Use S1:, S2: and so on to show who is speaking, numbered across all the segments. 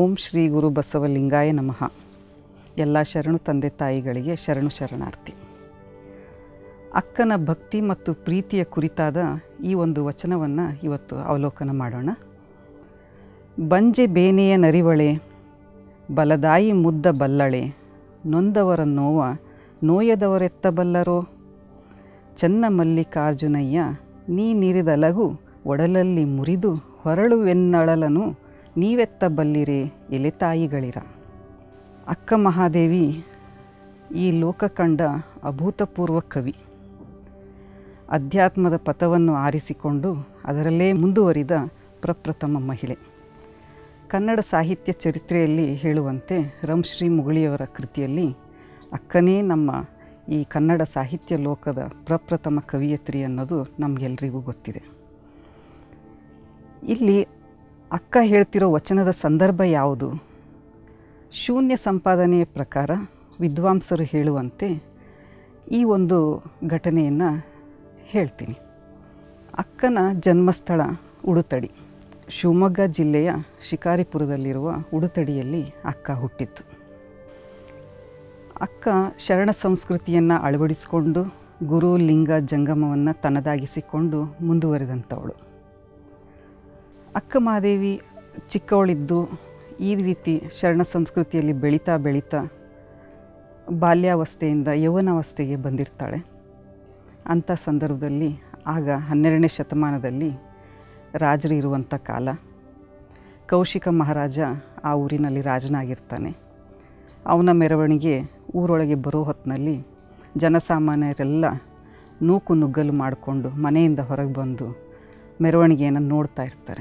S1: ಓಂ ಶ್ರೀ ಗುರು ಬಸವಲಿಂಗಾಯ ನಮಃ ಎಲ್ಲ ಶರಣು ತಂದೆ ತಾಯಿಗಳಿಗೆ ಶರಣು ಶರಣಾರ್ಥಿ ಅಕ್ಕನ ಭಕ್ತಿ ಮತ್ತು ಪ್ರೀತಿಯ ಕುರಿತಾದ ಈ ಒಂದು ವಚನವನ್ನು ಇವತ್ತು ಅವಲೋಕನ ಮಾಡೋಣ ಬಂಜೆ ಬೇನೆಯ ನರಿವಳೆ ಬಲದಾಯಿ ಮುದ್ದ ಬಲ್ಲಳೆ ನೊಂದವರ ನೋವ ನೋಯದವರೆತ್ತಬಲ್ಲರೋ ಚನ್ನ ಮಲ್ಲಿಕಾರ್ಜುನಯ್ಯ ನೀ ನೀರಿದ ಲಘು ಒಡಲಲ್ಲಿ ಮುರಿದು ಹೊರಳುವೆನ್ನಳಲನು ನೀವೆತ್ತಬಲ್ಲಿರೆ ಎಲೆ ತಾಯಿಗಳಿರ ಅಕ್ಕ ಮಹಾದೇವಿ ಈ ಲೋಕ ಕಂಡ ಅಭೂತಪೂರ್ವ ಕವಿ ಅಧ್ಯಾತ್ಮದ ಪಥವನ್ನು ಆರಿಸಿಕೊಂಡು ಅದರಲ್ಲೇ ಮುಂದುವರಿದ ಪ್ರಪ್ರಥಮ ಮಹಿಳೆ ಕನ್ನಡ ಸಾಹಿತ್ಯ ಚರಿತ್ರೆಯಲ್ಲಿ ಹೇಳುವಂತೆ ರಂಶ್ರೀ ಮುಗುಳಿಯವರ ಕೃತಿಯಲ್ಲಿ ಅಕ್ಕನೇ ನಮ್ಮ ಈ ಕನ್ನಡ ಸಾಹಿತ್ಯ ಲೋಕದ ಪ್ರಪ್ರಥಮ ಕವಿಯತ್ರಿ ಅನ್ನೋದು ನಮಗೆಲ್ಲರಿಗೂ ಗೊತ್ತಿದೆ ಇಲ್ಲಿ ಅಕ್ಕ ಹೇಳ್ತಿರೋ ವಚನದ ಸಂದರ್ಭ ಯಾವುದು ಶೂನ್ಯ ಸಂಪಾದನೆಯ ಪ್ರಕಾರ ವಿದ್ವಾಂಸರು ಹೇಳುವಂತೆ ಈ ಒಂದು ಘಟನೆಯನ್ನು ಹೇಳ್ತೀನಿ ಅಕ್ಕನ ಜನ್ಮಸ್ಥಳ ಉಡುತಡಿ ಶಿವಮೊಗ್ಗ ಜಿಲ್ಲೆಯ ಶಿಕಾರಿಪುರದಲ್ಲಿರುವ ಉಡುತಡಿಯಲ್ಲಿ ಅಕ್ಕ ಹುಟ್ಟಿತ್ತು ಅಕ್ಕ ಶರಣ ಸಂಸ್ಕೃತಿಯನ್ನು ಅಳವಡಿಸಿಕೊಂಡು ಗುರು ಲಿಂಗ ಜಂಗಮವನ್ನು ತನ್ನದಾಗಿಸಿಕೊಂಡು ಮುಂದುವರೆದಂಥವಳು ಅಕ್ಕ ಮಹಾದೇವಿ ಚಿಕ್ಕವಳಿದ್ದು ಈ ರೀತಿ ಶರಣ ಸಂಸ್ಕೃತಿಯಲ್ಲಿ ಬೆಳೀತಾ ಬೆಳೀತಾ ಬಾಲ್ಯಾವಸ್ಥೆಯಿಂದ ಯೌವನಾವಸ್ಥೆಗೆ ಬಂದಿರ್ತಾಳೆ ಅಂಥ ಸಂದರ್ಭದಲ್ಲಿ ಆಗ ಹನ್ನೆರಡನೇ ಶತಮಾನದಲ್ಲಿ ರಾಜರು ಇರುವಂಥ ಕಾಲ ಕೌಶಿಕ ಮಹಾರಾಜ ಆ ಊರಿನಲ್ಲಿ ರಾಜನಾಗಿರ್ತಾನೆ ಅವನ ಮೆರವಣಿಗೆ ಊರೊಳಗೆ ಬರೋ ಹೊತ್ತಿನಲ್ಲಿ ಜನಸಾಮಾನ್ಯರೆಲ್ಲ ನೂಕು ನುಗ್ಗಲು ಮಾಡಿಕೊಂಡು ಮನೆಯಿಂದ ಹೊರಗೆ ಬಂದು ಮೆರವಣಿಗೆಯನ್ನು ನೋಡ್ತಾ ಇರ್ತಾರೆ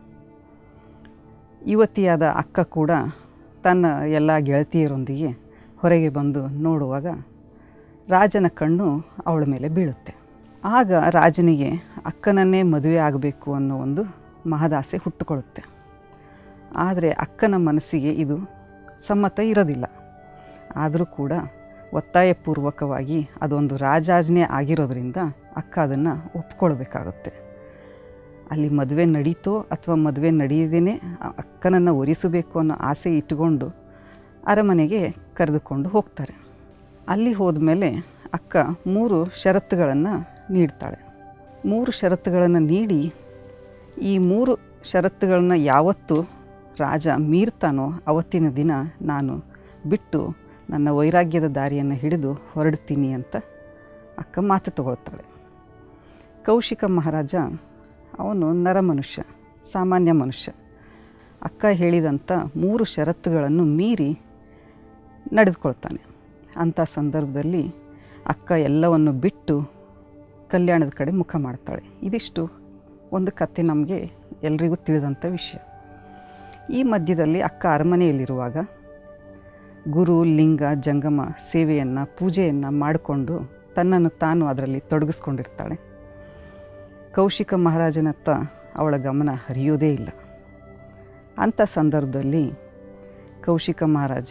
S1: ಯುವತಿಯಾದ ಅಕ್ಕ ಕೂಡ ತನ್ನ ಎಲ್ಲ ಗೆಳತಿಯರೊಂದಿಗೆ ಹೊರಗೆ ಬಂದು ನೋಡುವಾಗ ರಾಜನ ಕಣ್ಣು ಅವಳ ಮೇಲೆ ಬೀಳುತ್ತೆ ಆಗ ರಾಜನಿಗೆ ಅಕ್ಕನನ್ನೇ ಮದುವೆ ಆಗಬೇಕು ಅನ್ನೋ ಒಂದು ಮಹದಾಸೆ ಹುಟ್ಟುಕೊಳ್ಳುತ್ತೆ ಆದರೆ ಅಕ್ಕನ ಮನಸ್ಸಿಗೆ ಇದು ಸಮ್ಮತ ಇರೋದಿಲ್ಲ ಆದರೂ ಕೂಡ ಒತ್ತಾಯಪೂರ್ವಕವಾಗಿ ಅದೊಂದು ರಾಜಾಜ್ಞೆ ಆಗಿರೋದ್ರಿಂದ ಅಕ್ಕ ಅದನ್ನು ಒಪ್ಕೊಳ್ಬೇಕಾಗುತ್ತೆ ಅಲ್ಲಿ ಮದುವೆ ನಡೀತೋ ಅಥವಾ ಮದುವೆ ನಡೆಯದೇ ಅಕ್ಕನನ್ನು ಒರಿಸಬೇಕು ಅನ್ನೋ ಆಸೆ ಇಟ್ಟುಕೊಂಡು ಅರಮನೆಗೆ ಕರೆದುಕೊಂಡು ಹೋಗ್ತಾರೆ ಅಲ್ಲಿ ಹೋದ್ಮೇಲೆ ಅಕ್ಕ ಮೂರು ಷರತ್ತುಗಳನ್ನು ನೀಡ್ತಾಳೆ ಮೂರು ಷರತ್ತುಗಳನ್ನು ನೀಡಿ ಈ ಮೂರು ಷರತ್ತುಗಳನ್ನ ಯಾವತ್ತು ರಾಜ ಮೀರ್ತಾನೋ ಅವತ್ತಿನ ದಿನ ನಾನು ಬಿಟ್ಟು ನನ್ನ ವೈರಾಗ್ಯದ ದಾರಿಯನ್ನು ಹಿಡಿದು ಹೊರಡ್ತೀನಿ ಅಂತ ಅಕ್ಕ ಮಾತು ತಗೊಳ್ತಾಳೆ ಕೌಶಿಕ ಮಹಾರಾಜ ಅವನು ನರಮನುಷ್ಯ ಸಾಮಾನ್ಯ ಮನುಷ್ಯ ಅಕ್ಕ ಹೇಳಿದಂಥ ಮೂರು ಷರತ್ತುಗಳನ್ನು ಮೀರಿ ನಡೆದುಕೊಳ್ತಾನೆ ಅಂಥ ಸಂದರ್ಭದಲ್ಲಿ ಅಕ್ಕ ಎಲ್ಲವನ್ನು ಬಿಟ್ಟು ಕಲ್ಯಾಣದ ಕಡೆ ಮುಖ ಮಾಡ್ತಾಳೆ ಇದಿಷ್ಟು ಒಂದು ಕತೆ ನಮಗೆ ಎಲ್ರಿಗೂ ತಿಳಿದಂಥ ವಿಷಯ ಈ ಮಧ್ಯದಲ್ಲಿ ಅಕ್ಕ ಅರಮನೆಯಲ್ಲಿರುವಾಗ ಗುರು ಲಿಂಗ ಜಂಗಮ ಸೇವೆಯನ್ನು ಪೂಜೆಯನ್ನು ಮಾಡಿಕೊಂಡು ತನ್ನನ್ನು ತಾನು ಅದರಲ್ಲಿ ತೊಡಗಿಸ್ಕೊಂಡಿರ್ತಾಳೆ ಕೌಶಿಕ ಮಹಾರಾಜನತ್ತ ಅವಳ ಗಮನ ಹರಿಯೋದೇ ಇಲ್ಲ ಅಂಥ ಸಂದರ್ಭದಲ್ಲಿ ಕೌಶಿಕ ಮಹಾರಾಜ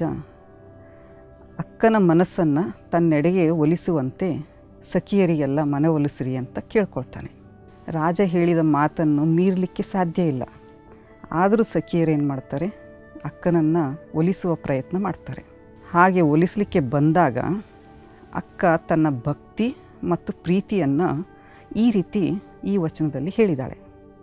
S1: ಅಕ್ಕನ ಮನಸ್ಸನ್ನು ತನ್ನೆಡೆಗೆ ಒಲಿಸುವಂತೆ ಸಖಿಯರಿಗೆಲ್ಲ ಮನವೊಲಿಸಿರಿ ಅಂತ ಕೇಳ್ಕೊಳ್ತಾನೆ ರಾಜ ಹೇಳಿದ ಮಾತನ್ನು ಮೀರಲಿಕ್ಕೆ ಸಾಧ್ಯ ಇಲ್ಲ ಆದರೂ ಸಖಿಯರು ಏನು ಮಾಡ್ತಾರೆ ಅಕ್ಕನನ್ನು ಒಲಿಸುವ ಪ್ರಯತ್ನ ಮಾಡ್ತಾರೆ ಹಾಗೆ ಒಲಿಸಲಿಕ್ಕೆ ಬಂದಾಗ ಅಕ್ಕ ತನ್ನ ಭಕ್ತಿ ಮತ್ತು ಪ್ರೀತಿಯನ್ನು ಈ ರೀತಿ ಈ ವಚನದಲ್ಲಿ ಹೇಳಿದಾಳೆ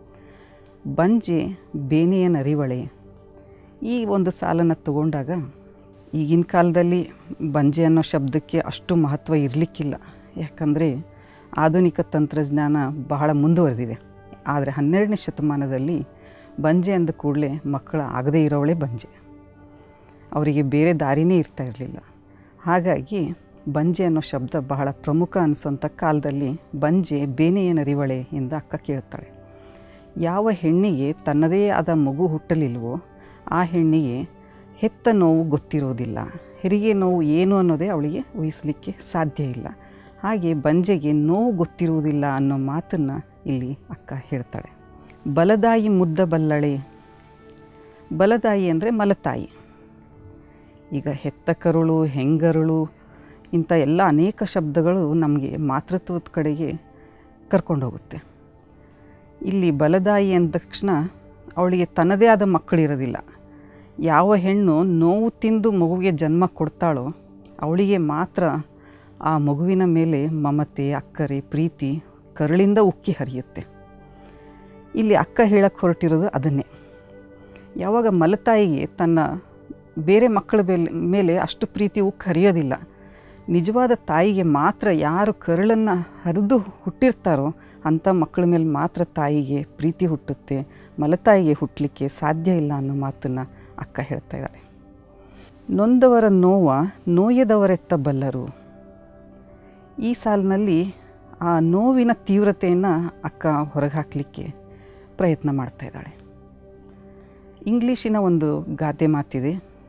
S1: ಬಂಜೆ ಬೇನೆಯ ನರಿವಳೆ ಈ ಒಂದು ಸಾಲನ್ನು ತಗೊಂಡಾಗ ಈಗಿನ ಕಾಲದಲ್ಲಿ ಬಂಜೆ ಅನ್ನೋ ಶಬ್ದಕ್ಕೆ ಅಷ್ಟು ಮಹತ್ವ ಇರಲಿಕ್ಕಿಲ್ಲ ಯಾಕಂದರೆ ಆಧುನಿಕ ತಂತ್ರಜ್ಞಾನ ಬಹಳ ಮುಂದುವರೆದಿದೆ ಆದರೆ ಹನ್ನೆರಡನೇ ಶತಮಾನದಲ್ಲಿ ಬಂಜೆ ಅಂದ ಕೂಡಲೇ ಮಕ್ಕಳು ಆಗದೇ ಇರೋವಳೇ ಬಂಜೆ ಅವರಿಗೆ ಬೇರೆ ದಾರಿನೇ ಇರ್ತಾ ಇರಲಿಲ್ಲ ಹಾಗಾಗಿ ಬಂಜೆ ಅನ್ನೋ ಶಬ್ದ ಬಹಳ ಪ್ರಮುಖ ಅನಿಸೋಂಥ ಕಾಲದಲ್ಲಿ ಬಂಜೆ ಬೇನೆಯ ನರಿವಳೆ ಎಂದು ಅಕ್ಕ ಕೇಳ್ತಾಳೆ ಯಾವ ಹೆಣ್ಣಿಗೆ ತನ್ನದೇ ಆದ ಮಗು ಹುಟ್ಟಲಿಲ್ವೋ ಆ ಹೆಣ್ಣಿಗೆ ಹೆತ್ತ ನೋವು ಗೊತ್ತಿರೋದಿಲ್ಲ ಹೆರಿಗೆ ನೋವು ಏನು ಅನ್ನೋದೇ ಅವಳಿಗೆ ಊಹಿಸಲಿಕ್ಕೆ ಸಾಧ್ಯ ಇಲ್ಲ ಹಾಗೆ ಬಂಜೆಗೆ ನೋವು ಗೊತ್ತಿರುವುದಿಲ್ಲ ಅನ್ನೋ ಮಾತನ್ನು ಇಲ್ಲಿ ಅಕ್ಕ ಹೇಳ್ತಾಳೆ ಬಲದಾಯಿ ಮುದ್ದ ಬಲ್ಲಳೆ ಬಲದಾಯಿ ಅಂದರೆ ಮಲತಾಯಿ ಈಗ ಹೆತ್ತ ಕರುಳು ಹೆಂಗರುಳು ಇಂಥ ಎಲ್ಲ ಅನೇಕ ಶಬ್ದಗಳು ನಮಗೆ ಮಾತೃತ್ವದ ಕಡೆಗೆ ಕರ್ಕೊಂಡು ಹೋಗುತ್ತೆ ಇಲ್ಲಿ ಬಲದಾಯಿ ಅಂದ ತಕ್ಷಣ ಅವಳಿಗೆ ತನ್ನದೇ ಆದ ಮಕ್ಕಳಿರೋದಿಲ್ಲ ಯಾವ ಹೆಣ್ಣು ನೋವು ತಿಂದು ಮಗುವಿಗೆ ಜನ್ಮ ಕೊಡ್ತಾಳೋ ಅವಳಿಗೆ ಮಾತ್ರ ಆ ಮಗುವಿನ ಮೇಲೆ ಮಮತೆ ಅಕ್ಕರೆ ಪ್ರೀತಿ ಕರುಳಿಂದ ಉಕ್ಕಿ ಹರಿಯುತ್ತೆ ಇಲ್ಲಿ ಅಕ್ಕ ಹೇಳಕ್ಕೆ ಹೊರಟಿರೋದು ಅದನ್ನೇ ಯಾವಾಗ ಮಲತಾಯಿಗೆ ತನ್ನ ಬೇರೆ ಮಕ್ಕಳ ಮೇಲೆ ಮೇಲೆ ಅಷ್ಟು ಪ್ರೀತಿ ಉಕ್ಕಿ ಹರಿಯೋದಿಲ್ಲ ನಿಜವಾದ ತಾಯಿಗೆ ಮಾತ್ರ ಯಾರು ಕರುಳನ್ನು ಹರಿದು ಹುಟ್ಟಿರ್ತಾರೋ ಅಂಥ ಮಕ್ಕಳ ಮೇಲೆ ಮಾತ್ರ ತಾಯಿಗೆ ಪ್ರೀತಿ ಹುಟ್ಟುತ್ತೆ ಮಲತಾಯಿಗೆ ಹುಟ್ಟಲಿಕ್ಕೆ ಸಾಧ್ಯ ಇಲ್ಲ ಅನ್ನೋ ಮಾತನ್ನು ಅಕ್ಕ ಹೇಳ್ತಾ ಇದ್ದಾರೆ ನೊಂದವರ ನೋವ ನೋಯದವರೆತ್ತ ಬಲ್ಲರು ಈ ಸಾಲಿನಲ್ಲಿ ಆ ನೋವಿನ ತೀವ್ರತೆಯನ್ನು ಅಕ್ಕ ಹೊರಗೆ ಹಾಕಲಿಕ್ಕೆ ಪ್ರಯತ್ನ ಮಾಡ್ತಾ ಇದ್ದಾಳೆ ಇಂಗ್ಲೀಷಿನ ಒಂದು ಗಾದೆ ಮಾತಿದೆ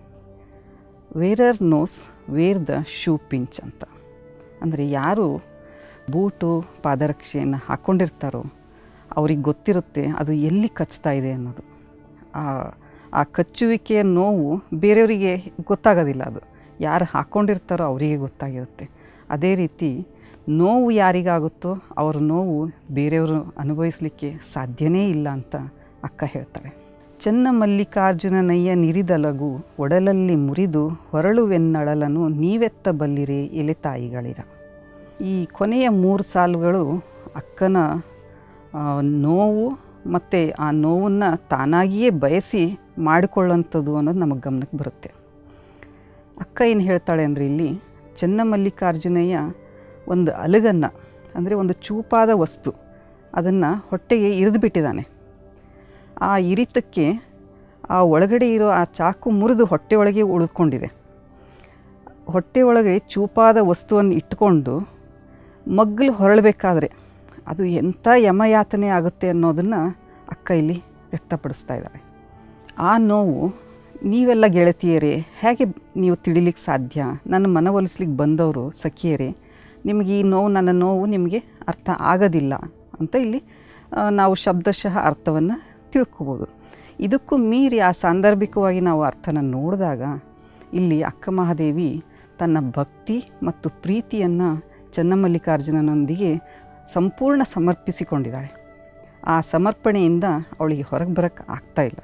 S1: wearer knows where the shoe pinch ಅಂತ ಅಂದರೆ ಯಾರು ಬೂಟು ಪಾದರಕ್ಷೆಯನ್ನು ಹಾಕ್ಕೊಂಡಿರ್ತಾರೋ ಅವ್ರಿಗೆ ಗೊತ್ತಿರುತ್ತೆ ಅದು ಎಲ್ಲಿ ಕಚ್ತಾ ಇದೆ ಅನ್ನೋದು ಆ ಆ ಕಚ್ಚುವಿಕೆಯ ನೋವು ಬೇರೆಯವರಿಗೆ ಗೊತ್ತಾಗೋದಿಲ್ಲ ಅದು ಯಾರು ಹಾಕ್ಕೊಂಡಿರ್ತಾರೋ ಅವರಿಗೆ ಗೊತ್ತಾಗಿರುತ್ತೆ ಅದೇ ರೀತಿ ನೋವು ಯಾರಿಗಾಗುತ್ತೋ ಅವರ ನೋವು ಬೇರೆಯವರು ಅನುಭವಿಸಲಿಕ್ಕೆ ಸಾಧ್ಯನೇ ಇಲ್ಲ ಅಂತ ಅಕ್ಕ ಹೇಳ್ತಾರೆ ಚೆನ್ನ ಮಲ್ಲಿಕಾರ್ಜುನನಯ್ಯ ನಿರಿದಲಗು ಒಡಲಲ್ಲಿ ಮುರಿದು ಹೊರಳುವೆನ್ನಳಲನು ನೀವೆತ್ತ ಬಲ್ಲಿರಿ ಎಲೆ ತಾಯಿಗಳಿರ ಈ ಕೊನೆಯ ಮೂರು ಸಾಲುಗಳು ಅಕ್ಕನ ಆ, ನೋವು ಮತ್ತು ಆ ನೋವನ್ನು ತಾನಾಗಿಯೇ ಬಯಸಿ ಮಾಡಿಕೊಳ್ಳುವಂಥದ್ದು ಅನ್ನೋದು ನಮಗೆ ಗಮನಕ್ಕೆ ಬರುತ್ತೆ ಅಕ್ಕ ಏನು ಹೇಳ್ತಾಳೆ ಅಂದರೆ ಇಲ್ಲಿ ಚೆನ್ನಮಲ್ಲಿಕಾರ್ಜುನಯ್ಯ ಒಂದು ಅಲಗನ್ನು ಅಂದರೆ ಒಂದು ಚೂಪಾದ ವಸ್ತು ಅದನ್ನು ಹೊಟ್ಟೆಗೆ ಇರಿದು ಬಿಟ್ಟಿದ್ದಾನೆ ಆ ಇರಿತಕ್ಕೆ ಆ ಒಳಗಡೆ ಇರೋ ಆ ಚಾಕು ಮುರಿದು ಹೊಟ್ಟೆ ಒಳಗೆ ಉಳಿದುಕೊಂಡಿದೆ ಹೊಟ್ಟೆ ಒಳಗೆ ಚೂಪಾದ ವಸ್ತುವನ್ನು ಇಟ್ಕೊಂಡು ಮಗ್ಗಲು ಹೊರಳಬೇಕಾದ್ರೆ ಅದು ಎಂಥ ಯಮಯಾತನೆ ಆಗುತ್ತೆ ಅನ್ನೋದನ್ನು ಅಕ್ಕ ಇಲ್ಲಿ ವ್ಯಕ್ತಪಡಿಸ್ತಾ ಇದ್ದಾರೆ ಆ ನೋವು ನೀವೆಲ್ಲ ಗೆಳತಿಯರೇ ಹೇಗೆ ನೀವು ತಿಳಿಲಿಕ್ಕೆ ಸಾಧ್ಯ ನನ್ನ ಮನವೊಲಿಸ್ಲಿಕ್ಕೆ ಬಂದವರು ಸಖಿಯರೇ ನಿಮಗೆ ಈ ನೋವು ನನ್ನ ನೋವು ನಿಮಗೆ ಅರ್ಥ ಆಗೋದಿಲ್ಲ ಅಂತ ಇಲ್ಲಿ ಆ, ನಾವು ಶಬ್ದಶಃ ಅರ್ಥವನ್ನು ತಿಳ್ಕೊಬೋದು ಇದಕ್ಕೂ ಮೀರಿ ಆ ಸಾಂದರ್ಭಿಕವಾಗಿ ನಾವು ಅರ್ಥನ ನೋಡಿದಾಗ ಇಲ್ಲಿ ಅಕ್ಕ ಮಹಾದೇವಿ ತನ್ನ ಭಕ್ತಿ ಮತ್ತು ಪ್ರೀತಿಯನ್ನು ಚೆನ್ನಮಲ್ಲಿಕಾರ್ಜುನನೊಂದಿಗೆ ಸಂಪೂರ್ಣ ಸಮರ್ಪಿಸಿಕೊಂಡಿದ್ದಾಳೆ ಆ ಸಮರ್ಪಣೆಯಿಂದ ಅವಳಿಗೆ ಹೊರಗೆ ಬರೋಕ್ಕೆ ಆಗ್ತಾ ಇಲ್ಲ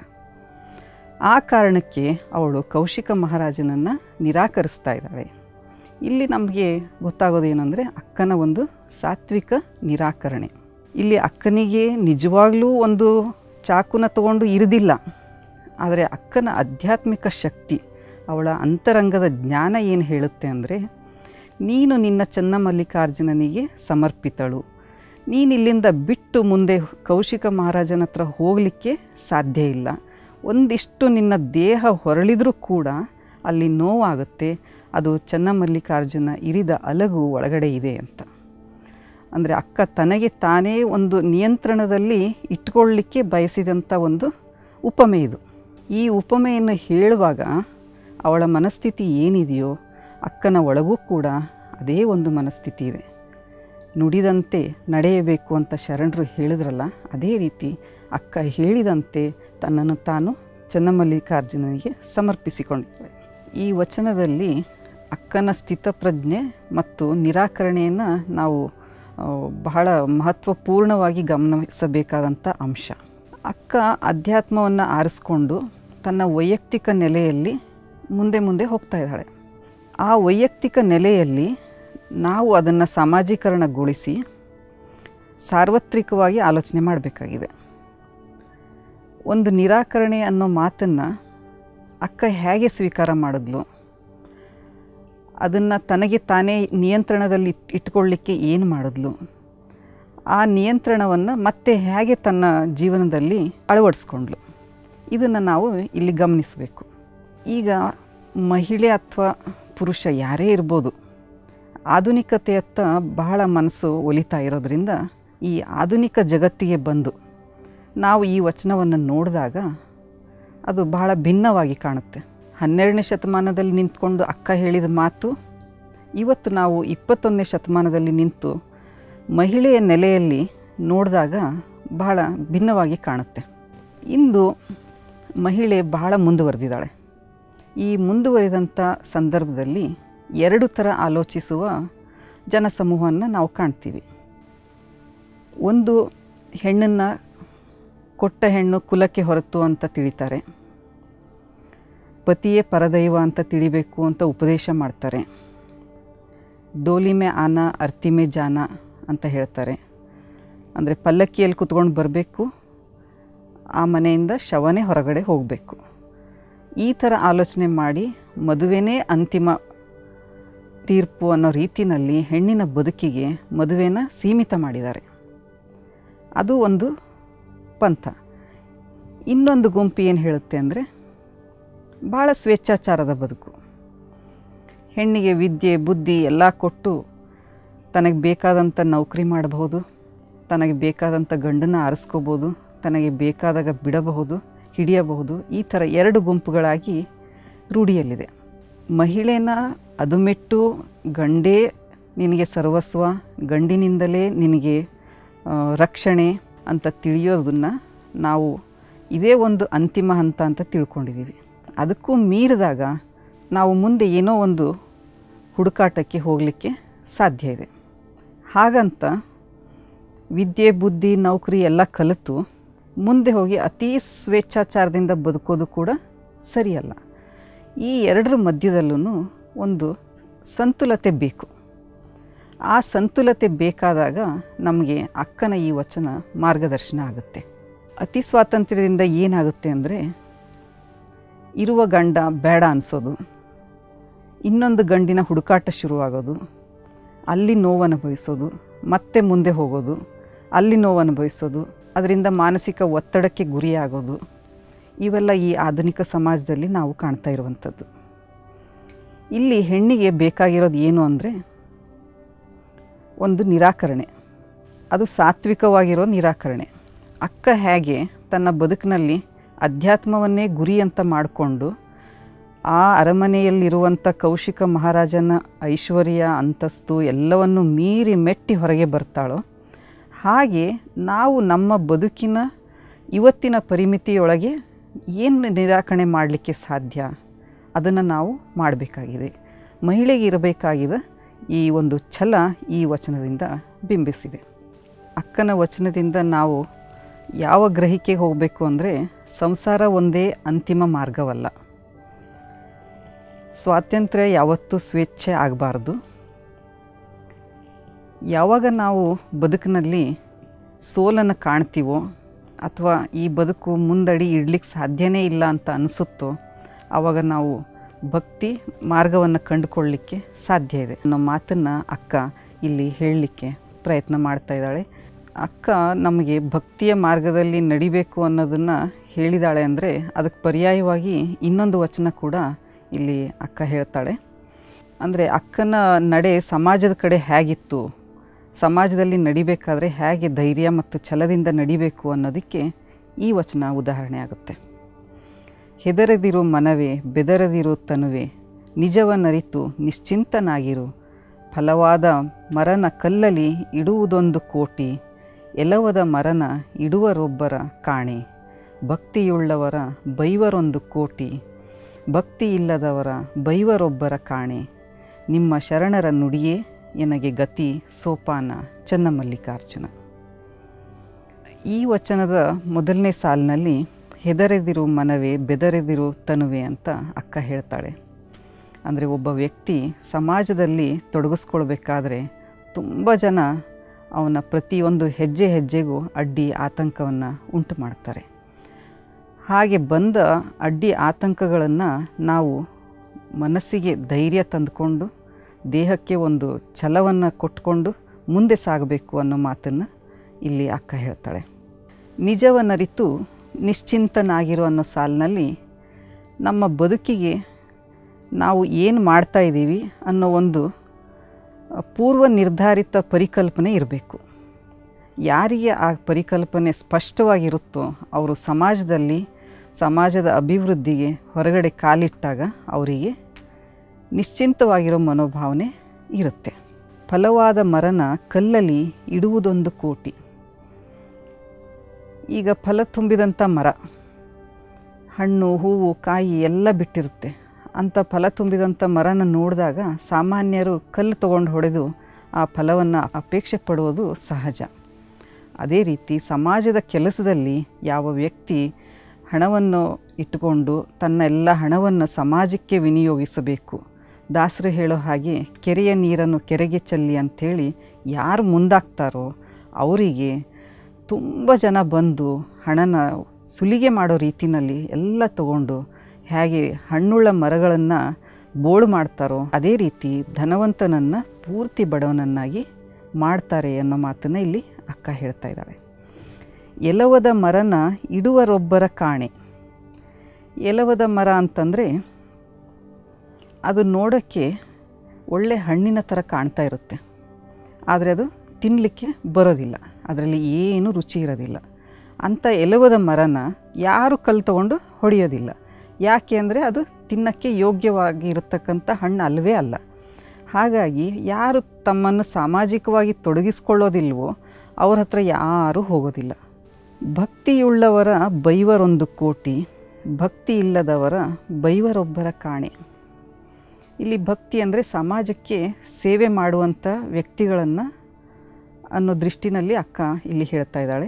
S1: ಆ ಕಾರಣಕ್ಕೆ ಅವಳು ಕೌಶಿಕ ಮಹಾರಾಜನನ್ನು ನಿರಾಕರಿಸ್ತಾ ಇದ್ದಾಳೆ ಇಲ್ಲಿ ನಮಗೆ ಗೊತ್ತಾಗೋದೇನೆಂದರೆ ಅಕ್ಕನ ಒಂದು ಸಾತ್ವಿಕ ನಿರಾಕರಣೆ ಇಲ್ಲಿ ಅಕ್ಕನಿಗೆ ನಿಜವಾಗ್ಲೂ ಒಂದು ಚಾಕುನ ತಗೊಂಡು ಇರಿದಿಲ್ಲ ಆದರೆ ಅಕ್ಕನ ಆಧ್ಯಾತ್ಮಿಕ ಶಕ್ತಿ ಅವಳ ಅಂತರಂಗದ ಜ್ಞಾನ ಏನು ಹೇಳುತ್ತೆ ಅಂದರೆ ನೀನು ನಿನ್ನ ಚೆನ್ನಮಲ್ಲಿಕಾರ್ಜುನನಿಗೆ ಸಮರ್ಪಿತಳು ನೀನು ಇಲ್ಲಿಂದ ಬಿಟ್ಟು ಮುಂದೆ ಕೌಶಿಕ ಮಹಾರಾಜನ ಹತ್ರ ಹೋಗಲಿಕ್ಕೆ ಸಾಧ್ಯ ಇಲ್ಲ ಒಂದಿಷ್ಟು ನಿನ್ನ ದೇಹ ಹೊರಳಿದರೂ ಕೂಡ ಅಲ್ಲಿ ನೋವಾಗುತ್ತೆ ಅದು ಚೆನ್ನಮಲ್ಲಿಕಾರ್ಜುನ ಇರಿದ ಅಲಗು ಒಳಗಡೆ ಇದೆ ಅಂತ ಅಂದರೆ ಅಕ್ಕ ತನಗೆ ತಾನೇ ಒಂದು ನಿಯಂತ್ರಣದಲ್ಲಿ ಇಟ್ಕೊಳ್ಳಿಕ್ಕೆ ಬಯಸಿದಂಥ ಒಂದು ಉಪಮೆ ಇದು ಈ ಉಪಮೆಯನ್ನು ಹೇಳುವಾಗ ಅವಳ ಮನಸ್ಥಿತಿ ಏನಿದೆಯೋ ಅಕ್ಕನ ಒಳಗೂ ಕೂಡ ಅದೇ ಒಂದು ಮನಸ್ಥಿತಿ ಇದೆ ನುಡಿದಂತೆ ನಡೆಯಬೇಕು ಅಂತ ಶರಣರು ಹೇಳಿದ್ರಲ್ಲ ಅದೇ ರೀತಿ ಅಕ್ಕ ಹೇಳಿದಂತೆ ತನ್ನನ್ನು ತಾನು ಚೆನ್ನಮಲ್ಲಿಕಾರ್ಜುನನಿಗೆ ಸಮರ್ಪಿಸಿಕೊಂಡಿದ್ದಾಳೆ ಈ ವಚನದಲ್ಲಿ ಅಕ್ಕನ ಸ್ಥಿತಪ್ರಜ್ಞೆ ಮತ್ತು ನಿರಾಕರಣೆಯನ್ನು ನಾವು ಆ, ಬಹಳ ಮಹತ್ವಪೂರ್ಣವಾಗಿ ಗಮನಿಸಬೇಕಾದಂಥ ಅಂಶ ಅಕ್ಕ ಅಧ್ಯಾತ್ಮವನ್ನು ಆರಿಸ್ಕೊಂಡು ತನ್ನ ವೈಯಕ್ತಿಕ ನೆಲೆಯಲ್ಲಿ ಮುಂದೆ ಮುಂದೆ ಹೋಗ್ತಾ ಇದ್ದಾಳೆ ಆ ವೈಯಕ್ತಿಕ ನೆಲೆಯಲ್ಲಿ ನಾವು ಅದನ್ನು ಸಾಮಾಜೀಕರಣಗೊಳಿಸಿ ಸಾರ್ವತ್ರಿಕವಾಗಿ ಆಲೋಚನೆ ಮಾಡಬೇಕಾಗಿದೆ ಒಂದು ನಿರಾಕರಣೆ ಅನ್ನೋ ಮಾತನ್ನು ಅಕ್ಕ ಹೇಗೆ ಸ್ವೀಕಾರ ಮಾಡಿದ್ಲು ಅದನ್ನು ತನಗೆ ತಾನೇ ನಿಯಂತ್ರಣದಲ್ಲಿ ಇಟ್- ಇಟ್ಕೊಳ್ಳಿಕ್ಕೆ ಏನು ಮಾಡಿದ್ಲು ಆ ನಿಯಂತ್ರಣವನ್ನು ಮತ್ತೆ ಹೇಗೆ ತನ್ನ ಜೀವನದಲ್ಲಿ ಅಳವಡಿಸ್ಕೊಂಡ್ಲು ಇದನ್ನು ನಾವು ಇಲ್ಲಿ ಗಮನಿಸಬೇಕು ಈಗ ಮಹಿಳೆ ಅಥವಾ ಪುರುಷ ಯಾರೇ ಇರ್ಬೋದು ಆಧುನಿಕತೆಯತ್ತ ಬಹಳ ಮನಸ್ಸು ಒಲಿತಾ ಇರೋದ್ರಿಂದ ಈ ಆಧುನಿಕ ಜಗತ್ತಿಗೆ ಬಂದು ನಾವು ಈ ವಚನವನ್ನು ನೋಡಿದಾಗ ಅದು ಬಹಳ ಭಿನ್ನವಾಗಿ ಕಾಣುತ್ತೆ ಹನ್ನೆರಡನೇ ಶತಮಾನದಲ್ಲಿ ನಿಂತ್ಕೊಂಡು ಅಕ್ಕ ಹೇಳಿದ ಮಾತು ಇವತ್ತು ನಾವು ಇಪ್ಪತ್ತೊಂದನೇ ಶತಮಾನದಲ್ಲಿ ನಿಂತು ಮಹಿಳೆಯ ನೆಲೆಯಲ್ಲಿ ನೋಡಿದಾಗ ಬಹಳ ಭಿನ್ನವಾಗಿ ಕಾಣುತ್ತೆ ಇಂದು ಮಹಿಳೆ ಬಹಳ ಮುಂದುವರೆದಿದ್ದಾಳೆ ಈ ಮುಂದುವರಿದಂಥ ಸಂದರ್ಭದಲ್ಲಿ ಎರಡು ಥರ ಆಲೋಚಿಸುವ ಜನಸಮೂಹವನ್ನು ನಾವು ಕಾಣ್ತೀವಿ ಒಂದು ಹೆಣ್ಣನ್ನು ಕೊಟ್ಟ ಹೆಣ್ಣು ಕುಲಕ್ಕೆ ಹೊರತು ಅಂತ ತಿಳಿತಾರೆ ಪತಿಯೇ ಪರದೈವ ಅಂತ ತಿಳಿಬೇಕು ಅಂತ ಉಪದೇಶ ಮಾಡ್ತಾರೆ ಡೋಲಿಮೆ ಆನ ಅರ್ತಿಮೆ ಜಾನ ಅಂತ ಹೇಳ್ತಾರೆ ಅಂದರೆ ಪಲ್ಲಕ್ಕಿಯಲ್ಲಿ ಕುತ್ಕೊಂಡು ಬರಬೇಕು ಆ ಮನೆಯಿಂದ ಶವನೇ ಹೊರಗಡೆ ಹೋಗಬೇಕು ಈ ಥರ ಆಲೋಚನೆ ಮಾಡಿ ಮದುವೆನೇ ಅಂತಿಮ ತೀರ್ಪು ಅನ್ನೋ ರೀತಿಯಲ್ಲಿ ಹೆಣ್ಣಿನ ಬದುಕಿಗೆ ಮದುವೆನ ಸೀಮಿತ ಮಾಡಿದ್ದಾರೆ ಅದು ಒಂದು ಪಂಥ ಇನ್ನೊಂದು ಗುಂಪು ಏನು ಹೇಳುತ್ತೆ ಅಂದರೆ ಭಾಳ ಸ್ವೇಚ್ಛಾಚಾರದ ಬದುಕು ಹೆಣ್ಣಿಗೆ ವಿದ್ಯೆ ಬುದ್ಧಿ ಎಲ್ಲ ಕೊಟ್ಟು ತನಗೆ ಬೇಕಾದಂಥ ನೌಕರಿ ಮಾಡಬಹುದು ತನಗೆ ಬೇಕಾದಂಥ ಗಂಡನ ಆರಿಸ್ಕೋಬೋದು ತನಗೆ ಬೇಕಾದಾಗ ಬಿಡಬಹುದು ಹಿಡಿಯಬಹುದು ಈ ಥರ ಎರಡು ಗುಂಪುಗಳಾಗಿ ರೂಢಿಯಲ್ಲಿದೆ ಮಹಿಳೆನ ಅದುಮೆಟ್ಟು ಗಂಡೇ ನಿನಗೆ ಸರ್ವಸ್ವ ಗಂಡಿನಿಂದಲೇ ನಿನಗೆ ಆ, ರಕ್ಷಣೆ ಅಂತ ತಿಳಿಯೋದನ್ನು ನಾವು ಇದೇ ಒಂದು ಅಂತಿಮ ಹಂತ ಅಂತ ತಿಳ್ಕೊಂಡಿದ್ದೀವಿ ಅದಕ್ಕೂ ಮೀರಿದಾಗ ನಾವು ಮುಂದೆ ಏನೋ ಒಂದು ಹುಡುಕಾಟಕ್ಕೆ ಹೋಗಲಿಕ್ಕೆ ಸಾಧ್ಯ ಇದೆ ಹಾಗಂತ ವಿದ್ಯೆ ಬುದ್ಧಿ ನೌಕರಿ ಎಲ್ಲ ಕಲಿತು ಮುಂದೆ ಹೋಗಿ ಅತೀ ಸ್ವೇಚ್ಛಾಚಾರದಿಂದ ಬದುಕೋದು ಕೂಡ ಸರಿಯಲ್ಲ ಈ ಎರಡರ ಮಧ್ಯದಲ್ಲೂ ಒಂದು ಸಂತುಲತೆ ಬೇಕು ಆ ಸಂತುಲತೆ ಬೇಕಾದಾಗ ನಮಗೆ ಅಕ್ಕನ ಈ ವಚನ ಮಾರ್ಗದರ್ಶನ ಆಗುತ್ತೆ ಅತಿ ಸ್ವಾತಂತ್ರ್ಯದಿಂದ ಏನಾಗುತ್ತೆ ಅಂದರೆ ಇರುವ ಗಂಡ ಬೇಡ ಅನಿಸೋದು ಇನ್ನೊಂದು ಗಂಡಿನ ಹುಡುಕಾಟ ಶುರುವಾಗೋದು ಅಲ್ಲಿ ನೋವು ಅನುಭವಿಸೋದು ಮತ್ತೆ ಮುಂದೆ ಹೋಗೋದು ಅಲ್ಲಿ ನೋವು ಅನುಭವಿಸೋದು ಅದರಿಂದ ಮಾನಸಿಕ ಒತ್ತಡಕ್ಕೆ ಗುರಿಯಾಗೋದು ಇವೆಲ್ಲ ಈ ಆಧುನಿಕ ಸಮಾಜದಲ್ಲಿ ನಾವು ಕಾಣ್ತಾ ಇರುವಂಥದ್ದು ಇಲ್ಲಿ ಹೆಣ್ಣಿಗೆ ಬೇಕಾಗಿರೋದು ಏನು ಅಂದರೆ ಒಂದು ನಿರಾಕರಣೆ ಅದು ಸಾತ್ವಿಕವಾಗಿರೋ ನಿರಾಕರಣೆ ಅಕ್ಕ ಹೇಗೆ ತನ್ನ ಬದುಕಿನಲ್ಲಿ ಅಧ್ಯಾತ್ಮವನ್ನೇ ಗುರಿ ಅಂತ ಮಾಡಿಕೊಂಡು ಆ ಅರಮನೆಯಲ್ಲಿರುವಂಥ ಕೌಶಿಕ ಮಹಾರಾಜನ ಐಶ್ವರ್ಯ ಅಂತಸ್ತು ಎಲ್ಲವನ್ನು ಮೀರಿ ಮೆಟ್ಟಿ ಹೊರಗೆ ಬರ್ತಾಳೋ ಹಾಗೆ ನಾವು ನಮ್ಮ ಬದುಕಿನ ಇವತ್ತಿನ ಪರಿಮಿತಿಯೊಳಗೆ ಏನು ನಿರಾಕರಣೆ ಮಾಡಲಿಕ್ಕೆ ಸಾಧ್ಯ ಅದನ್ನು ನಾವು ಮಾಡಬೇಕಾಗಿದೆ ಮಹಿಳೆಗೆ ಇರಬೇಕಾಗಿದ ಈ ಒಂದು ಛಲ ಈ ವಚನದಿಂದ ಬಿಂಬಿಸಿದೆ ಅಕ್ಕನ ವಚನದಿಂದ ನಾವು ಯಾವ ಗ್ರಹಿಕೆಗೆ ಹೋಗಬೇಕು ಅಂದರೆ ಸಂಸಾರ ಒಂದೇ ಅಂತಿಮ ಮಾರ್ಗವಲ್ಲ ಸ್ವಾತಂತ್ರ್ಯ ಯಾವತ್ತೂ ಸ್ವೇಚ್ಛೆ ಆಗಬಾರ್ದು ಯಾವಾಗ ನಾವು ಬದುಕಿನಲ್ಲಿ ಸೋಲನ್ನು ಕಾಣ್ತೀವೋ ಅಥವಾ ಈ ಬದುಕು ಮುಂದಡಿ ಇಡ್ಲಿಕ್ಕೆ ಸಾಧ್ಯನೇ ಇಲ್ಲ ಅಂತ ಅನಿಸುತ್ತೋ ಆವಾಗ ನಾವು ಭಕ್ತಿ ಮಾರ್ಗವನ್ನು ಕಂಡುಕೊಳ್ಳಲಿಕ್ಕೆ ಸಾಧ್ಯ ಇದೆ ಅನ್ನೋ ಮಾತನ್ನು ಅಕ್ಕ ಇಲ್ಲಿ ಹೇಳಲಿಕ್ಕೆ ಪ್ರಯತ್ನ ಮಾಡ್ತಾ ಇದ್ದಾಳೆ ಅಕ್ಕ ನಮಗೆ ಭಕ್ತಿಯ ಮಾರ್ಗದಲ್ಲಿ ನಡಿಬೇಕು ಅನ್ನೋದನ್ನು ಹೇಳಿದಾಳೆ ಅಂದರೆ ಅದಕ್ಕೆ ಪರ್ಯಾಯವಾಗಿ ಇನ್ನೊಂದು ವಚನ ಕೂಡ ಇಲ್ಲಿ ಅಕ್ಕ ಹೇಳ್ತಾಳೆ ಅಂದರೆ ಅಕ್ಕನ ನಡೆ ಸಮಾಜದ ಕಡೆ ಹೇಗಿತ್ತು ಸಮಾಜದಲ್ಲಿ ನಡಿಬೇಕಾದ್ರೆ ಹೇಗೆ ಧೈರ್ಯ ಮತ್ತು ಛಲದಿಂದ ನಡಿಬೇಕು ಅನ್ನೋದಕ್ಕೆ ಈ ವಚನ ಉದಾಹರಣೆ ಆಗುತ್ತೆ ಹೆದರದಿರು ಮನವೇ ಬೆದರದಿರು ತನುವೆ ನಿಜವನ್ನರಿತು ನಿಶ್ಚಿಂತನಾಗಿರು ಫಲವಾದ ಮರನ ಕಲ್ಲಲಿ ಇಡುವುದೊಂದು ಕೋಟಿ ಎಲವದ ಮರನ ಇಡುವರೊಬ್ಬರ ಕಾಣೆ ಭಕ್ತಿಯುಳ್ಳವರ ಬೈವರೊಂದು ಕೋಟಿ ಭಕ್ತಿ ಇಲ್ಲದವರ ಬೈವರೊಬ್ಬರ ಕಾಣೆ ನಿಮ್ಮ ಶರಣರ ನುಡಿಯೇ ಎನಗೆ ಗತಿ ಸೋಪಾನ ಚನ್ನಮಲ್ಲಿಕಾರ್ಜುನ ಈ ವಚನದ ಮೊದಲನೇ ಸಾಲಿನಲ್ಲಿ ಹೆದರೆದಿರು ಮನವೇ ಬೆದರೆದಿರು ತನುವೆ ಅಂತ ಅಕ್ಕ ಹೇಳ್ತಾಳೆ ಅಂದರೆ ಒಬ್ಬ ವ್ಯಕ್ತಿ ಸಮಾಜದಲ್ಲಿ ತೊಡಗಿಸ್ಕೊಳ್ಬೇಕಾದ್ರೆ ತುಂಬ ಜನ ಅವನ ಪ್ರತಿಯೊಂದು ಹೆಜ್ಜೆ ಹೆಜ್ಜೆಗೂ ಅಡ್ಡಿ ಆತಂಕವನ್ನು ಉಂಟು ಮಾಡ್ತಾರೆ ಹಾಗೆ ಬಂದ ಅಡ್ಡಿ ಆತಂಕಗಳನ್ನು ನಾವು ಮನಸ್ಸಿಗೆ ಧೈರ್ಯ ತಂದುಕೊಂಡು ದೇಹಕ್ಕೆ ಒಂದು ಛಲವನ್ನು ಕೊಟ್ಕೊಂಡು ಮುಂದೆ ಸಾಗಬೇಕು ಅನ್ನೋ ಮಾತನ್ನು ಇಲ್ಲಿ ಅಕ್ಕ ಹೇಳ್ತಾಳೆ ನಿಜವನ್ನರಿತು ನಿಶ್ಚಿಂತನಾಗಿರೋ ಅನ್ನೋ ಸಾಲಿನಲ್ಲಿ ನಮ್ಮ ಬದುಕಿಗೆ ನಾವು ಏನು ಮಾಡ್ತಾ ಇದ್ದೀವಿ ಅನ್ನೋ ಒಂದು ಪೂರ್ವ ನಿರ್ಧಾರಿತ ಪರಿಕಲ್ಪನೆ ಇರಬೇಕು ಯಾರಿಗೆ ಆ ಪರಿಕಲ್ಪನೆ ಸ್ಪಷ್ಟವಾಗಿರುತ್ತೋ ಅವರು ಸಮಾಜದಲ್ಲಿ ಸಮಾಜದ ಅಭಿವೃದ್ಧಿಗೆ ಹೊರಗಡೆ ಕಾಲಿಟ್ಟಾಗ ಅವರಿಗೆ ನಿಶ್ಚಿಂತವಾಗಿರೋ ಮನೋಭಾವನೆ ಇರುತ್ತೆ ಫಲವಾದ ಮರನ ಕಲ್ಲಲ್ಲಿ ಇಡುವುದೊಂದು ಕೋಟಿ ಈಗ ಫಲ ತುಂಬಿದಂಥ ಮರ ಹಣ್ಣು ಹೂವು ಕಾಯಿ ಎಲ್ಲ ಬಿಟ್ಟಿರುತ್ತೆ ಅಂಥ ಫಲ ತುಂಬಿದಂಥ ಮರನ ನೋಡಿದಾಗ ಸಾಮಾನ್ಯರು ಕಲ್ಲು ತೊಗೊಂಡು ಹೊಡೆದು ಆ ಫಲವನ್ನು ಅಪೇಕ್ಷೆ ಪಡುವುದು ಸಹಜ ಅದೇ ರೀತಿ ಸಮಾಜದ ಕೆಲಸದಲ್ಲಿ ಯಾವ ವ್ಯಕ್ತಿ ಹಣವನ್ನು ಇಟ್ಟುಕೊಂಡು ತನ್ನ ಎಲ್ಲ ಹಣವನ್ನು ಸಮಾಜಕ್ಕೆ ವಿನಿಯೋಗಿಸಬೇಕು ದಾಸರು ಹೇಳೋ ಹಾಗೆ ಕೆರೆಯ ನೀರನ್ನು ಕೆರೆಗೆ ಚೆಲ್ಲಿ ಅಂಥೇಳಿ ಯಾರು ಮುಂದಾಗ್ತಾರೋ ಅವರಿಗೆ ತುಂಬ ಜನ ಬಂದು ಹಣನ ಸುಲಿಗೆ ಮಾಡೋ ರೀತಿನಲ್ಲಿ ಎಲ್ಲ ತಗೊಂಡು ಹೇಗೆ ಹಣ್ಣುಳ್ಳ ಮರಗಳನ್ನು ಬೋಳು ಮಾಡ್ತಾರೋ ಅದೇ ರೀತಿ ಧನವಂತನನ್ನು ಪೂರ್ತಿ ಬಡವನನ್ನಾಗಿ ಮಾಡ್ತಾರೆ ಅನ್ನೋ ಮಾತನ್ನು ಇಲ್ಲಿ ಅಕ್ಕ ಹೇಳ್ತಾ ಇದ್ದಾಳೆ ಎಲವದ ಮರನ ಇಡುವರೊಬ್ಬರ ಕಾಣೆ ಎಲವದ ಮರ ಅಂತಂದರೆ ಅದು ನೋಡೋಕ್ಕೆ ಒಳ್ಳೆ ಹಣ್ಣಿನ ಥರ ಕಾಣ್ತಾ ಇರುತ್ತೆ ಆದರೆ ಅದು ತಿನ್ನಲಿಕ್ಕೆ ಬರೋದಿಲ್ಲ ಅದರಲ್ಲಿ ಏನು ರುಚಿ ಇರೋದಿಲ್ಲ ಅಂಥ ಎಲವದ ಮರನ ಯಾರು ಕಲ್ಲು ತಗೊಂಡು ಹೊಡೆಯೋದಿಲ್ಲ ಯಾಕೆ ಅಂದರೆ ಅದು ತಿನ್ನೋಕ್ಕೆ ಯೋಗ್ಯವಾಗಿ ಇರತಕ್ಕಂಥ ಹಣ್ಣು ಅಲ್ಲವೇ ಅಲ್ಲ ಹಾಗಾಗಿ ಯಾರು ತಮ್ಮನ್ನು ಸಾಮಾಜಿಕವಾಗಿ ತೊಡಗಿಸ್ಕೊಳ್ಳೋದಿಲ್ವೋ ಅವ್ರ ಹತ್ರ ಯಾರೂ ಹೋಗೋದಿಲ್ಲ ಭಕ್ತಿಯುಳ್ಳವರ ಬೈವರೊಂದು ಕೋಟಿ ಭಕ್ತಿ ಇಲ್ಲದವರ ಬೈವರೊಬ್ಬರ ಕಾಣೆ ಇಲ್ಲಿ ಭಕ್ತಿ ಅಂದರೆ ಸಮಾಜಕ್ಕೆ ಸೇವೆ ಮಾಡುವಂಥ ವ್ಯಕ್ತಿಗಳನ್ನು ಅನ್ನೋ ದೃಷ್ಟಿನಲ್ಲಿ ಅಕ್ಕ ಇಲ್ಲಿ ಹೇಳ್ತಾ ಇದ್ದಾಳೆ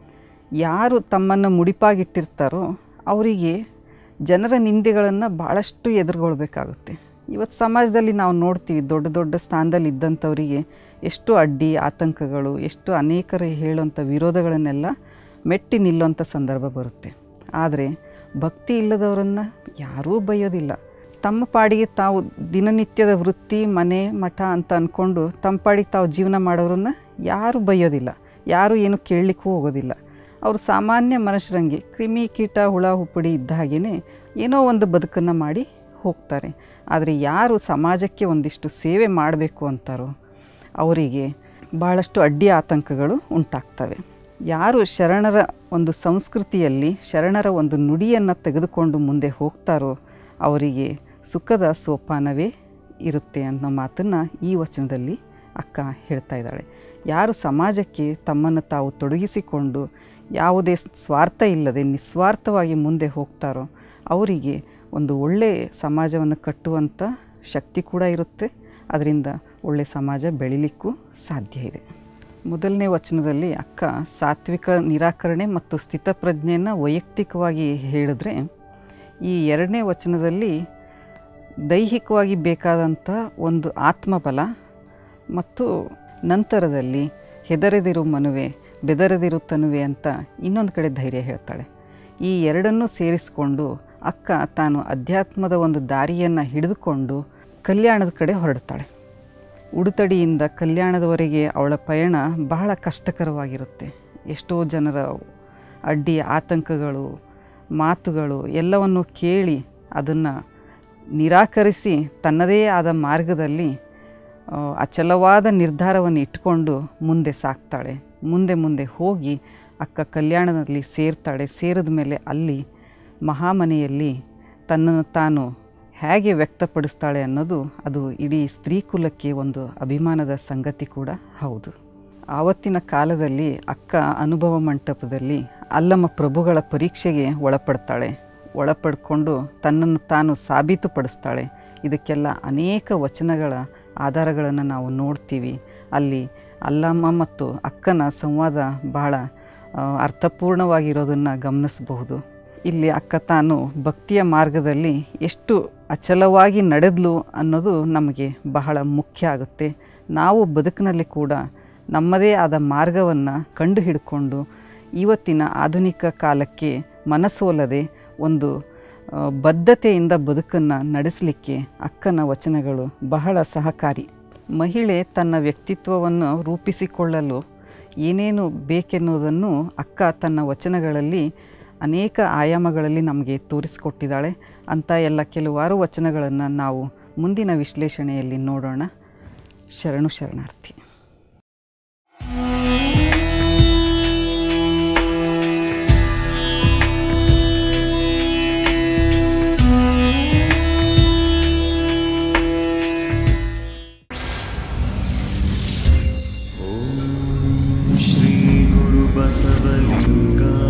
S1: ಯಾರು ತಮ್ಮನ್ನು ಮುಡಿಪಾಗಿಟ್ಟಿರ್ತಾರೋ ಅವರಿಗೆ ಜನರ ನಿಂದೆಗಳನ್ನು ಭಾಳಷ್ಟು ಎದುರುಗೊಳ್ಬೇಕಾಗುತ್ತೆ ಇವತ್ತು ಸಮಾಜದಲ್ಲಿ ನಾವು ನೋಡ್ತೀವಿ ದೊಡ್ಡ ದೊಡ್ಡ ಸ್ಥಾನದಲ್ಲಿ ಇದ್ದಂಥವರಿಗೆ ಎಷ್ಟು ಅಡ್ಡಿ ಆತಂಕಗಳು ಎಷ್ಟು ಅನೇಕರು ಹೇಳುವಂಥ ವಿರೋಧಗಳನ್ನೆಲ್ಲ ಮೆಟ್ಟಿ ನಿಲ್ಲುವಂಥ ಸಂದರ್ಭ ಬರುತ್ತೆ ಆದರೆ ಭಕ್ತಿ ಇಲ್ಲದವರನ್ನು ಯಾರೂ ಬೈಯೋದಿಲ್ಲ ತಮ್ಮ ಪಾಡಿಗೆ ತಾವು ದಿನನಿತ್ಯದ ವೃತ್ತಿ ಮನೆ ಮಠ ಅಂತ ಅಂದ್ಕೊಂಡು ತಮ್ಮ ಪಾಡಿಗೆ ತಾವು ಜೀವನ ಮಾಡೋರನ್ನ ಯಾರೂ ಬೈಯೋದಿಲ್ಲ ಯಾರೂ ಏನು ಕೇಳಲಿಕ್ಕೂ ಹೋಗೋದಿಲ್ಲ ಅವರು ಸಾಮಾನ್ಯ ಮನುಷ್ಯರಂಗೆ ಕ್ರಿಮಿ ಕೀಟ ಹುಳ ಹುಪ್ಪಡಿ ಇದ್ದ ಹಾಗೆಯೇ ಏನೋ ಒಂದು ಬದುಕನ್ನು ಮಾಡಿ ಹೋಗ್ತಾರೆ ಆದರೆ ಯಾರು ಸಮಾಜಕ್ಕೆ ಒಂದಿಷ್ಟು ಸೇವೆ ಮಾಡಬೇಕು ಅಂತಾರೋ ಅವರಿಗೆ ಭಾಳಷ್ಟು ಅಡ್ಡಿ ಆತಂಕಗಳು ಉಂಟಾಗ್ತವೆ ಯಾರು ಶರಣರ ಒಂದು ಸಂಸ್ಕೃತಿಯಲ್ಲಿ ಶರಣರ ಒಂದು ನುಡಿಯನ್ನು ತೆಗೆದುಕೊಂಡು ಮುಂದೆ ಹೋಗ್ತಾರೋ ಅವರಿಗೆ ಸುಖದ ಸೋಪಾನವೇ ಇರುತ್ತೆ ಅನ್ನೋ ಮಾತನ್ನು ಈ ವಚನದಲ್ಲಿ ಅಕ್ಕ ಹೇಳ್ತಾ ಇದ್ದಾಳೆ ಯಾರು ಸಮಾಜಕ್ಕೆ ತಮ್ಮನ್ನು ತಾವು ತೊಡಗಿಸಿಕೊಂಡು ಯಾವುದೇ ಸ್ವಾರ್ಥ ಇಲ್ಲದೆ ನಿಸ್ವಾರ್ಥವಾಗಿ ಮುಂದೆ ಹೋಗ್ತಾರೋ ಅವರಿಗೆ ಒಂದು ಒಳ್ಳೆಯ ಸಮಾಜವನ್ನು ಕಟ್ಟುವಂಥ ಶಕ್ತಿ ಕೂಡ ಇರುತ್ತೆ ಅದರಿಂದ ಒಳ್ಳೆಯ ಸಮಾಜ ಬೆಳಿಲಿಕ್ಕೂ ಸಾಧ್ಯ ಇದೆ ಮೊದಲನೇ ವಚನದಲ್ಲಿ ಅಕ್ಕ ಸಾತ್ವಿಕ ನಿರಾಕರಣೆ ಮತ್ತು ಸ್ಥಿತಪ್ರಜ್ಞೆಯನ್ನು ವೈಯಕ್ತಿಕವಾಗಿ ಹೇಳಿದ್ರೆ ಈ ಎರಡನೇ ವಚನದಲ್ಲಿ ದೈಹಿಕವಾಗಿ ಬೇಕಾದಂಥ ಒಂದು ಆತ್ಮಬಲ ಮತ್ತು ನಂತರದಲ್ಲಿ ಹೆದರದಿರು ಮನುವೆ ಬೆದರದಿರು ತನುವೆ ಅಂತ ಇನ್ನೊಂದು ಕಡೆ ಧೈರ್ಯ ಹೇಳ್ತಾಳೆ ಈ ಎರಡನ್ನೂ ಸೇರಿಸಿಕೊಂಡು ಅಕ್ಕ ತಾನು ಅಧ್ಯಾತ್ಮದ ಒಂದು ದಾರಿಯನ್ನು ಹಿಡಿದುಕೊಂಡು ಕಲ್ಯಾಣದ ಕಡೆ ಹೊರಡ್ತಾಳೆ ಉಡುತಡಿಯಿಂದ ಕಲ್ಯಾಣದವರೆಗೆ ಅವಳ ಪಯಣ ಬಹಳ ಕಷ್ಟಕರವಾಗಿರುತ್ತೆ ಎಷ್ಟೋ ಜನರ ಅಡ್ಡಿ ಆತಂಕಗಳು ಮಾತುಗಳು ಎಲ್ಲವನ್ನು ಕೇಳಿ ಅದನ್ನು ನಿರಾಕರಿಸಿ ತನ್ನದೇ ಆದ ಮಾರ್ಗದಲ್ಲಿ ಅಚಲವಾದ ನಿರ್ಧಾರವನ್ನು ಇಟ್ಕೊಂಡು ಮುಂದೆ ಸಾಕ್ತಾಳೆ ಮುಂದೆ ಮುಂದೆ ಹೋಗಿ ಅಕ್ಕ ಕಲ್ಯಾಣದಲ್ಲಿ ಸೇರ್ತಾಳೆ ಸೇರಿದ ಮೇಲೆ ಅಲ್ಲಿ ಮಹಾಮನೆಯಲ್ಲಿ ತನ್ನನ್ನು ತಾನು ಹೇಗೆ ವ್ಯಕ್ತಪಡಿಸ್ತಾಳೆ ಅನ್ನೋದು ಅದು ಇಡೀ ಸ್ತ್ರೀ ಕುಲಕ್ಕೆ ಒಂದು ಅಭಿಮಾನದ ಸಂಗತಿ ಕೂಡ ಹೌದು ಆವತ್ತಿನ ಕಾಲದಲ್ಲಿ ಅಕ್ಕ ಅನುಭವ ಮಂಟಪದಲ್ಲಿ ಅಲ್ಲಮ್ಮ ಪ್ರಭುಗಳ ಪರೀಕ್ಷೆಗೆ ಒಳಪಡ್ತಾಳೆ ಒಳಪಡ್ಕೊಂಡು ತನ್ನನ್ನು ತಾನು ಸಾಬೀತುಪಡಿಸ್ತಾಳೆ ಇದಕ್ಕೆಲ್ಲ ಅನೇಕ ವಚನಗಳ ಆಧಾರಗಳನ್ನು ನಾವು ನೋಡ್ತೀವಿ ಅಲ್ಲಿ ಅಲ್ಲಮ್ಮ ಮತ್ತು ಅಕ್ಕನ ಸಂವಾದ ಬಹಳ ಅರ್ಥಪೂರ್ಣವಾಗಿರೋದನ್ನು ಗಮನಿಸಬಹುದು ಇಲ್ಲಿ ಅಕ್ಕ ತಾನು ಭಕ್ತಿಯ ಮಾರ್ಗದಲ್ಲಿ ಎಷ್ಟು ಅಚಲವಾಗಿ ನಡೆದ್ಲು ಅನ್ನೋದು ನಮಗೆ ಬಹಳ ಮುಖ್ಯ ಆಗುತ್ತೆ ನಾವು ಬದುಕಿನಲ್ಲಿ ಕೂಡ ನಮ್ಮದೇ ಆದ ಮಾರ್ಗವನ್ನು ಕಂಡು ಹಿಡ್ಕೊಂಡು ಇವತ್ತಿನ ಆಧುನಿಕ ಕಾಲಕ್ಕೆ ಮನಸೋಲದೆ ಒಂದು ಬದ್ಧತೆಯಿಂದ ಬದುಕನ್ನು ನಡೆಸಲಿಕ್ಕೆ ಅಕ್ಕನ ವಚನಗಳು ಬಹಳ ಸಹಕಾರಿ ಮಹಿಳೆ ತನ್ನ ವ್ಯಕ್ತಿತ್ವವನ್ನು ರೂಪಿಸಿಕೊಳ್ಳಲು ಏನೇನು ಬೇಕೆನ್ನುವುದನ್ನು ಅಕ್ಕ ತನ್ನ ವಚನಗಳಲ್ಲಿ ಅನೇಕ ಆಯಾಮಗಳಲ್ಲಿ ನಮಗೆ ತೋರಿಸಿಕೊಟ್ಟಿದ್ದಾಳೆ ಅಂಥ ಎಲ್ಲ ಕೆಲವಾರು ವಚನಗಳನ್ನು ನಾವು ಮುಂದಿನ ವಿಶ್ಲೇಷಣೆಯಲ್ಲಿ ನೋಡೋಣ ಶರಣು ಶರಣಾರ್ಥಿ
S2: श्रीगुरुबसवलिङ्गा